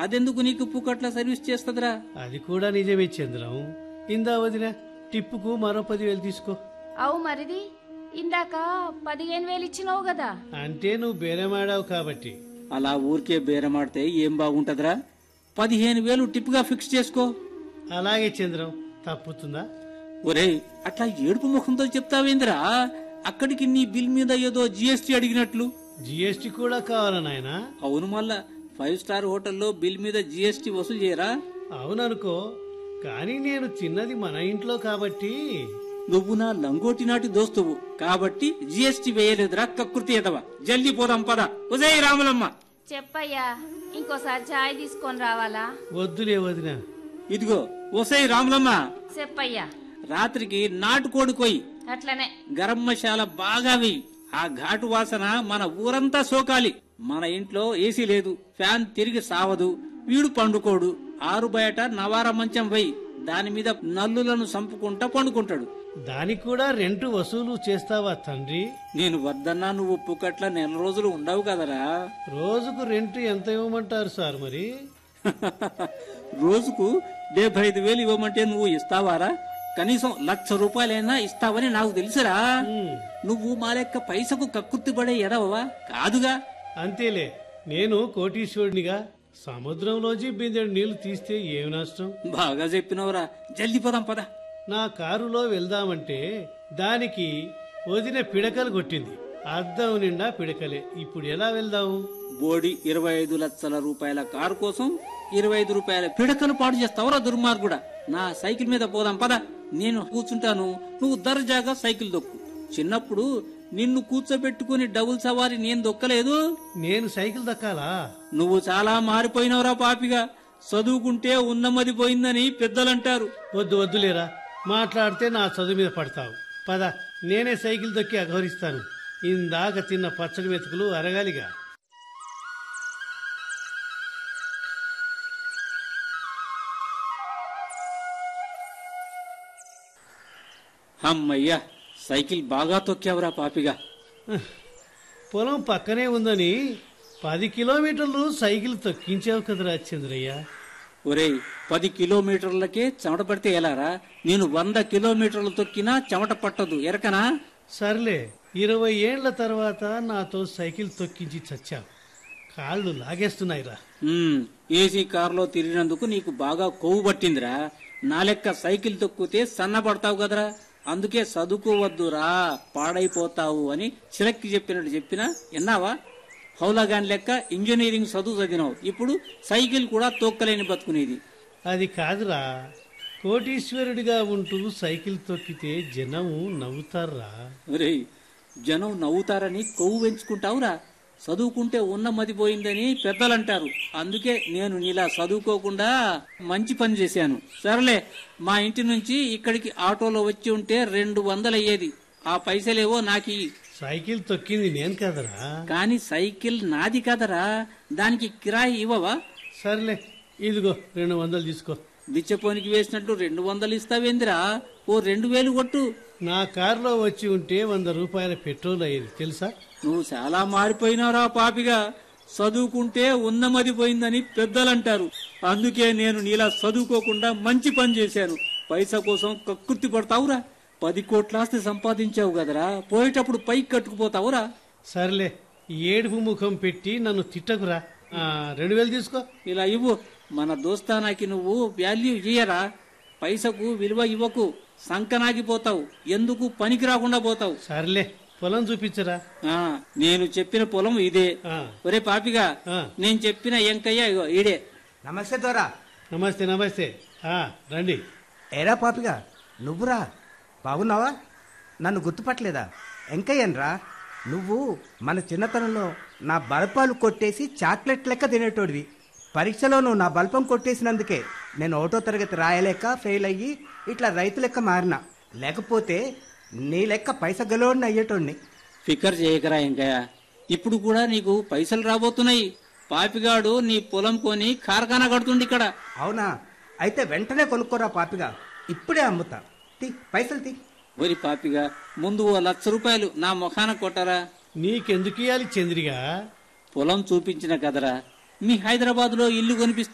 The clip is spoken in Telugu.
అదెందుకు నీకు పుక్కట్ల సర్వీస్ చేస్తదిరా అది కూడా నిజమే చంద్రం ఇందా వదిన టిప్పుకు మరో పదివేలు తీసుకో అవు మరిది ఇందాక పదిహేను వేలు ఇచ్చినావు కదా అంటే నువ్వు బేరమాడావు కాబట్టి అలా ఊరికే బేరమాడితే ఏం బాగుంటదిరా పదిహేను వేలు టిప్గా ఫిక్స్ చేసుకో అలాగే చంద్రం తప్పుతుందా ఒరేయ్ అట్లా ఏడుపు ముఖంతో చెప్తావేందిరా అక్కడికి నీ బిల్ మీద ఏదో జిఎస్టీ అడిగినట్లు జిఎస్టి కూడా కావాలా నాయనా అవును మళ్ళా ఫైవ్ స్టార్ హోటల్లో బిల్ మీద జిఎస్టీ వసూలు చేయరా అవుననుకో కానీ నేను తిన్నది మన ఇంట్లో కాబట్టి నువ్వు నా లంగోటి నాటి దోస్తువు కాబట్టి జిఎస్టీ వేయలేదురా కకృతి ఎదవ జల్దీ పోదాం పద ఉదయ్ రాములమ్మ చెప్పయ్యా ఇంకోసారి చాయ్ తీసుకొని రావాలా వద్దులే వదిన ఇదిగో ఒసై రాములమ్మ చెప్పయ్యా రాత్రికి నాటుకోడి కొయ్యి అట్లనే గరం మసాలా బాగా వెయ్యి ఆ ఘాటు వాసన మన ఊరంతా సోకాలి మన ఇంట్లో ఏసీ లేదు ఫ్యాన్ తిరిగి సావదు వీడు పండుకోడు ఆరు బయట నవార మంచం వెయ్యి దాని మీద నల్లులను సంపుకుంటా పండుకుంటాడు దానికి కూడా రెంటు వసూలు చేస్తావా తండ్రి నేను వద్దన్నా నువ్వు పుక్కట్ల నెల రోజులు ఉండవు కదరా రోజుకు రెంట్ ఎంత ఇవ్వమంటారు సార్ మరి రోజుకు డెబ్బై ఐదు వేలు ఇవ్వమంటే నువ్వు ఇస్తావారా కనీసం లక్ష రూపాయలైనా ఇస్తావని నాకు తెలుసురా ఉమ్, నువ్వు మా లెక్క పైసకు కక్కుర్తి పడే ఎదవవా కాదుగా అంతేలే నేను కోటీశ్వరునిగా సముద్రంలోంచి బిందెడు నీళ్లు తీస్తే ఏమి నష్టం బాగా చెప్పినవరా జల్ది పదం పద నా కారులో వెళ్దామంటే దానికి వదిన పిడకలు కొట్టింది అద్దం నిండా పిడకలే ఇప్పుడు ఎలా వెళ్దాము బోడి ఇరవై ఐదు లక్షల రూపాయల కారు కోసం ఇరవై ఐదు రూపాయల పిడకలు పాడు చేస్తావురా దుర్మార్గుడా నా సైకిల్ మీద పోదాం పద నేను కూర్చుంటాను నువ్వు దర్జాగా సైకిల్ దొక్కు చిన్నప్పుడు నిన్ను కూర్చోబెట్టుకుని డబుల్ సవారి నేను దొక్కలేదు నేను సైకిల్ దక్కాలా నువ్వు చాలా మారిపోయినవరా పాపిగా చదువుకుంటే ఉన్నమది పోయిందని పెద్దలంటారు వద్దు వద్దులేరా మాట్లాడితే నా చదువు మీద పడతావు పద నేనే సైకిల్ దొక్కి అఘోరిస్తాను ఇందాక తిన్న పచ్చడి మెతుకులు అరగాలిగా అమ్మయ్యా సైకిల్ బాగా తొక్కావురా పాపిగా పొలం పక్కనే ఉందని పది కిలోమీటర్లు సైకిల్ తొక్కించావు కదరా చంద్రయ్య ఒరేయ్ పది కిలోమీటర్లకే చెమట పడితే ఎలారా నేను వంద కిలోమీటర్లు తొక్కినా చెమట పట్టదు ఎరకనా సర్లే ఇరవై ఏండ్ల తర్వాత నాతో సైకిల్ తొక్కించి చచ్చావు కాళ్ళు లాగేస్తున్నాయిరా ఉమ్, ఏసీ కారులో తిరిగినందుకు నీకు బాగా కొవ్వు పట్టిందిరా నా లెక్క సైకిల్ తొక్కితే సన్నపడతావు కదరా అందుకే చదువుకోవద్దురా పాడైపోతావు అని చిలక్కి చెప్పినట్టు చెప్పినా విన్నావా హౌలాగాన్ లెక్క ఇంజనీరింగ్ చదువు చదివినావు ఇప్పుడు సైకిల్ కూడా తొక్కలేని బతుకునేది అది కాదురా కోటీశ్వరుడిగా ఉంటూ సైకిల్ తొక్కితే జనము నవ్వుతారా ఒరేయ్ జనం నవ్వుతారని కొవ్వు పెంచుకుంటావురా చదువుకుంటే ఉన్న మది పోయిందని పెద్దలంటారు అందుకే నేను నీలా చదువుకోకుండా మంచి పని చేశాను సరేలే మా ఇంటి నుంచి ఇక్కడికి ఆటోలో వచ్చి ఉంటే రెండు వందలు అయ్యేది ఆ పైసలేవో నాకు ఇయ్యి. సైకిల్ తొక్కింది నేను కదరా కానీ సైకిల్ నాది కదరా దానికి కిరాయి ఇవ్వవా సర్లే ఇదిగో రెండు వందలు తీసుకో బిచ్చపోనికి వేసినట్టు రెండు వందలు ఇస్తావేందిరా ఓ రెండు వేలు కొట్టు నా కారులో వచ్చి ఉంటే వంద రూపాయల పెట్రోల్ అయ్యేది తెలుసా నువ్వు చాలా మారిపోయినావురా పాపిగా చదువుకుంటే ఉన్నమది పోయిందని పెద్దలంటారు అందుకే నేను నీలా చదువుకోకుండా మంచి పని చేశాను పైసా కోసం కక్కుర్తి పడతావురా పది కోట్లాస్తి సంపాదించావు కదరా పోయేటప్పుడు పైకి కట్టుకుపోతావురా సర్లే ఈ ఏడుపు ముఖం పెట్టి నన్ను తిట్టకురా ఆ, రెండు వేలు తీసుకో ఇలా ఇవ్వు మన దోస్తానాకి నువ్వు వాల్యూ ఇయ్యరా పైసకు విలువ ఇవ్వకు సంకనాగిపోతావు ఎందుకు పనికి రాకుండా పోతావు సర్లే పొలం చూపించరా ఆ నేను చెప్పిన పొలం ఇదే ఆ, ఒరే పాపిగా ఆ. నేను చెప్పిన ఎంకయ్య ఇగో ఈడే నమస్తే దొరా నమస్తే నమస్తే ఆ, రండి ఏరా పాపిగా నువ్వురా బాగున్నావా నన్ను గుర్తుపట్టలేదా ఎంకయ్యన్రా నువ్వు మన చిన్నతనంలో నా బల్పాలు కొట్టేసి చాక్లెట్ లెక్క తినేటోడివి పరీక్షలో నువ్వు నా బల్పం కొట్టేసినందుకే నేను ఒకటో తరగతి రాయలేక ఫెయిల్ అయ్యి ఇట్లా రైతు లెక్క మారినా లేకపోతే నీ లెక్క పైస గలోడిని అయ్యేటోడిని ఫికర్ చేయకరా ఎంకయ్య ఇప్పుడు కూడా నీకు పైసలు రాబోతున్నాయి పాపిగాడు నీ పొలం కొని కార్ఖానా కడుతుండి ఇక్కడ అవునా అయితే వెంటనే కొనుక్కోరా పాపిగా ఇప్పుడే అమ్ముతా తీ పైసలు తీ ఒరి పాపిగా ముందు ఓ లక్ష రూపాయలు నా ముఖాన కొట్టరా నీకెందుకు ఇవ్వాలి చంద్రిగా పొలం చూపించిన కదరా మీ హైదరాబాద్ లో ఇల్లు కొనిపిస్తే